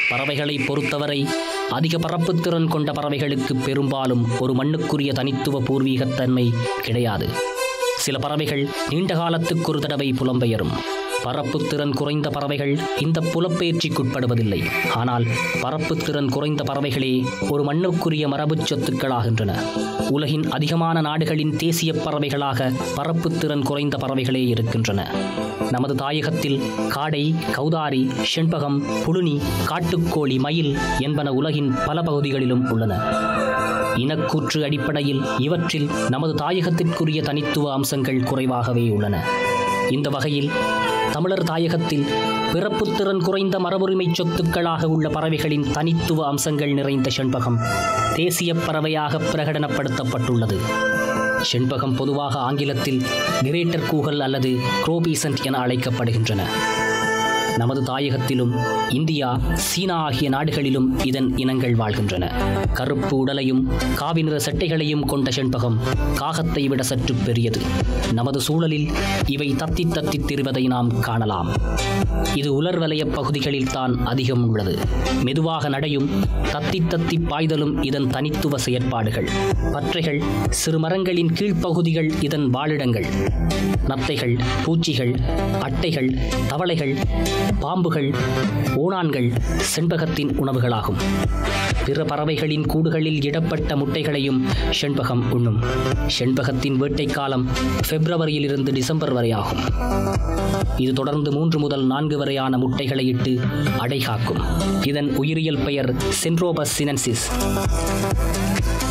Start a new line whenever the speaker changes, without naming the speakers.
பறவைகளை பொறுத்தவரை அதிக பரப்புத்திறன் கொண்ட பறவைகளுக்கு பெரும்பாலும் ஒரு மண்ணுக்குரிய தனித்துவ பூர்வீகத்தன்மை கிடையாது சில பறவைகள் நீண்ட காலத்துக்கு ஒரு தடவை புலம்பெயரும் பரப்புத்திறன் குறைந்த பறவைகள் இந்த புலப்பெயர்ச்சிக்குட்படுவதில்லை ஆனால் பரப்புத்திறன் குறைந்த பறவைகளே ஒரு மண்ணுக்குரிய மரபுச் சொத்துக்களாகின்றன உலகின் அதிகமான நாடுகளின் தேசிய பறவைகளாக பரப்புத்திறன் குறைந்த பறவைகளே இருக்கின்றன நமது தாயகத்தில் காடை கௌதாரி செண்பகம் புழுனி காட்டுக்கோழி மயில் என்பன உலகின் பல பகுதிகளிலும் உள்ளன இனக்கூற்று அடிப்படையில் இவற்றில் நமது தாயகத்திற்குரிய தனித்துவ அம்சங்கள் குறைவாகவே உள்ளன இந்த வகையில் தமிழர் தாயகத்தில் பிறப்புத்திறன் குறைந்த மரபுரிமை சொத்துக்களாக உள்ள பறவைகளின் தனித்துவ அம்சங்கள் நிறைந்த செண்பகம் தேசிய பறவையாக பிரகடனப்படுத்தப்பட்டுள்ளது செண்பகம் பொதுவாக ஆங்கிலத்தில் கிரேட்டர் கூகல் அல்லது குரோபீசன்ட் என அழைக்கப்படுகின்றன நமது தாயகத்திலும் இந்தியா சீனா ஆகிய நாடுகளிலும் இதன் இனங்கள் வாழ்கின்றன கருப்பு உடலையும் காவி நிற சட்டைகளையும் கொண்ட செண்பகம் காகத்தை விட சற்று பெரியது நமது சூழலில் இவை தத்தி தத்தி திரிவதை நாம் காணலாம் இது உலர் வலய பகுதிகளில் தான் அதிகம் உள்ளது மெதுவாக நடையும் தத்தி தத்தி பாய்தலும் இதன் தனித்துவ செயற்பாடுகள் பற்றைகள் சிறு மரங்களின் கீழ்ப்பகுதிகள் இதன் வாழிடங்கள் நத்தைகள் பூச்சிகள் அட்டைகள் தவளைகள் பாம்புகள் ஓணான்கள் செண்பகத்தின் உணவுகளாகும் பிற பறவைகளின் கூடுகளில் இடப்பட்ட முட்டைகளையும் செண்பகம் உண்ணும் செண்பகத்தின் வேட்டை காலம் பிப்ரவரியிலிருந்து டிசம்பர் வரை ஆகும் இது தொடர்ந்து மூன்று முதல் நான்கு வரையான முட்டைகளை இட்டு அடை காக்கும் இதன் உயிரியல் பெயர் சென்ட்ரோபஸ் சினன்சிஸ்